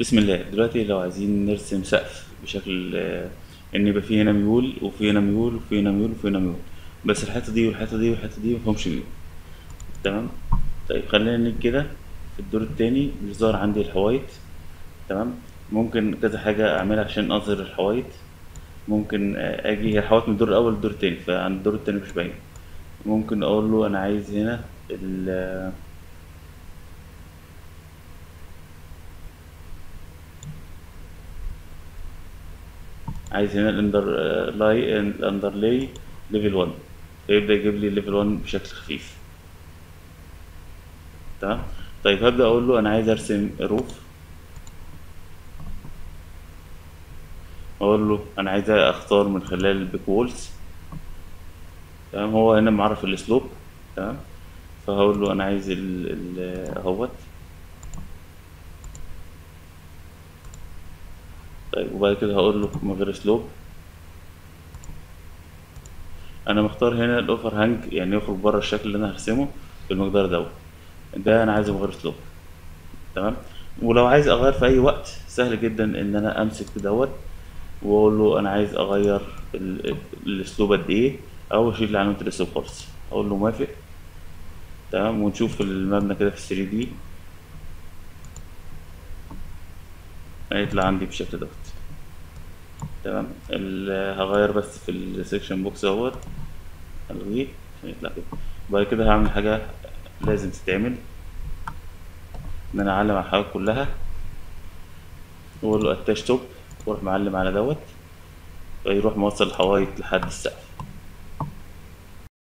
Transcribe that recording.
بسم الله دلوقتي لو عايزين نرسم سقف بشكل آه، ان يبقى فيه هنا ميول وفي هنا ميول وفي هنا ميول وفي هنا ميول بس الحته دي والحته دي والحته دي مفهمش ميول تمام طيب خلينا نيجي كده في الدور التاني مش ظاهر عندي الحوايط تمام ممكن كذا حاجة أعملها عشان أظهر الحوايط ممكن آه، أجي هي الحوايط من الدور الأول للدور التاني فعند الدور التاني مش باين ممكن أقول له أنا عايز هنا ال عايز هنا الاندر لاي الاندرلاي ليفل 1 فيبدأ يجيب لي ليفل 1 بشكل خفيف تمام طيب هبدأ أقول له أنا عايز أرسم روف أقول له أنا عايز أختار من خلال البيك وولز تمام هو هنا معرف الأسلوب تمام فهقول له أنا عايز ال ال أهوت طيب وبعد كده هقول له من غير اسلوب انا مختار هنا الاوفر هانج يعني يخرج بره الشكل اللي انا هرسمه بالمقدار دوت ده انا عايزه من غير اسلوب تمام ولو عايز اغير في اي وقت سهل جدا ان انا امسك دوت واقول له انا عايز اغير ال- الاسلوب قد ايه او اشيل علامه الاسلوب خالص اقول له موافق تمام ونشوف المبنى كده في 3 دي هيطلع عندي بالشكل دوت تمام ال- هغير بس في السكشن بوكس اهوت الغيه عشان يطلع كده وبعد كده هعمل حاجة لازم تتعمل ان انا اعلم على الحاجات كلها واقول له اتاش توب واروح معلم على دوت فيروح موصل الحوايط لحد السقف